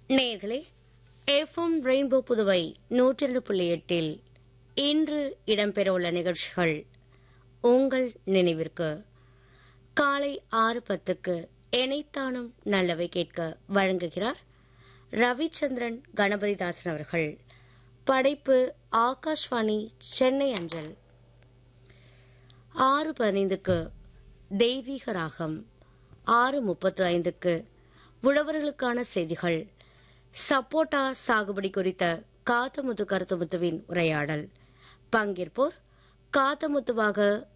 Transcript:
நேர்களே FM rainbow Puduvai நூற்றி ரெண்டு புள்ளி எட்டில் இன்று இடம்பெறவுள்ள நிகழ்ச்சிகள் உங்கள் நினைவிற்கு காலை ஆறு பத்துக்கு எனைத்தானும் நல்லவை கேட்க வழங்குகிறார் ரவிச்சந்திரன் கணபதிதாசன் அவர்கள் படைப்பு ஆகாஷ்வாணி சென்னை அஞ்சல் ஆறு பதினைந்துக்கு தெய்வீக ராகம் ஆறு முப்பத்து ஐந்துக்கு உழவர்களுக்கான செய்திகள் சப்போட்டா சாகுபடி குறித்த காத்தமுத்து கருத்துமுத்துவின் உரையாடல் பங்கேற்போர் காத்தமுத்துவாக